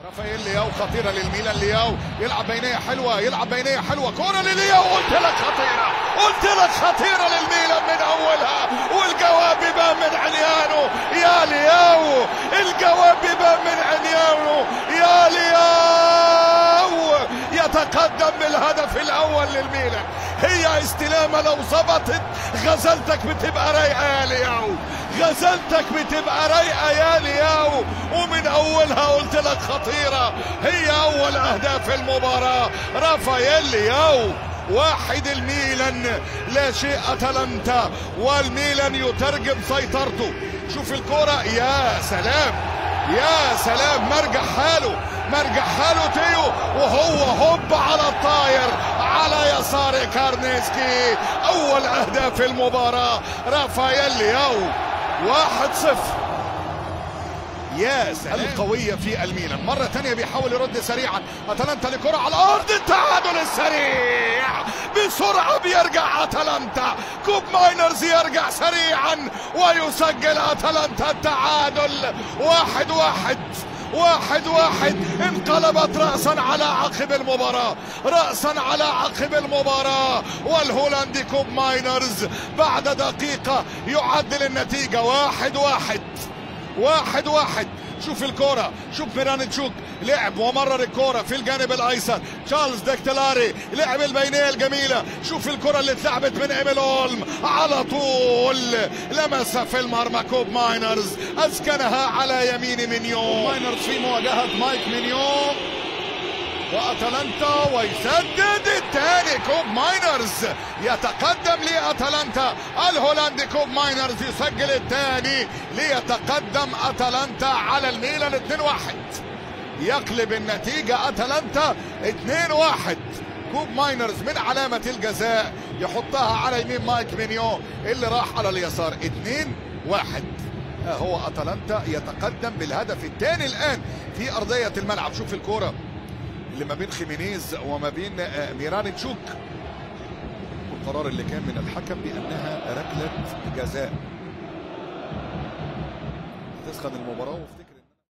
رافائيل لياو خطيره للميلان لياو يلعب بينيه حلوه يلعب بينيه حلوه كوره للياو قلت لك خطيره قلت لك خطيره للميلان من اولها والجواب يبان من عميانه يا لياو الجواب يبان من عميانه يا لياو يتقدم بالهدف الاول للميلان هي استلامه لو ظبطت غزلتك بتبقى رايقه يا لياو غزلتك بتبقى رايقه يا لياو ومن اولها قلت لك خطيره هي اول اهداف المباراه رافائيل لياو واحد الميلان لا شيء اتلانتا والميلان يترجم سيطرته شوف الكرة يا سلام يا سلام مرجع حاله مرجع حاله تيو وهو هوب على الطاير على يسار كارنيسكي اول اهداف المباراة رافائيل لياو واحد صفر يا سلام القوية في الميلان مرة تانية بيحاول يرد سريعا اتلانتا لكرة على الارض التعادل السريع بسرعة بيرجع اتلانتا كوب ماينرز يرجع سريعا ويسجل اتلانتا التعادل واحد واحد واحد واحد انقلبت رأسا على عقب المباراة رأسا على عقب المباراة والهولندي كوب ماينرز بعد دقيقة يعدل النتيجة واحد واحد واحد واحد شوف الكرة شوف ميرانتشوك لعب ومرر الكرة في الجانب الايسر تشارلز دكتلاري لعب البينية الجميلة شوف الكرة اللي اتلعبت من ايميل اولم على طول لمسها في المرمى كوب ماينرز اسكنها على يمين مينيو ماينرز في مواجهة مايك مينيو واتلانتا ويسدد الثاني كوب ماينرز يتقدم لاتلانتا الهولندي كوب ماينرز يسجل الثاني ليتقدم اتلانتا على الميلان 2-1 يقلب النتيجة اتلانتا 2-1 كوب ماينرز من علامة الجزاء يحطها على يمين مايك مينيو اللي راح على اليسار 2-1 هو اتلانتا يتقدم بالهدف الثاني الان في ارضية الملعب شوف الكوره اللي ما بين خيمينيز وما بين ميرانتشوك والقرار اللي كان من الحكم بانها ركله جزاء تسخن المباراه وافتكر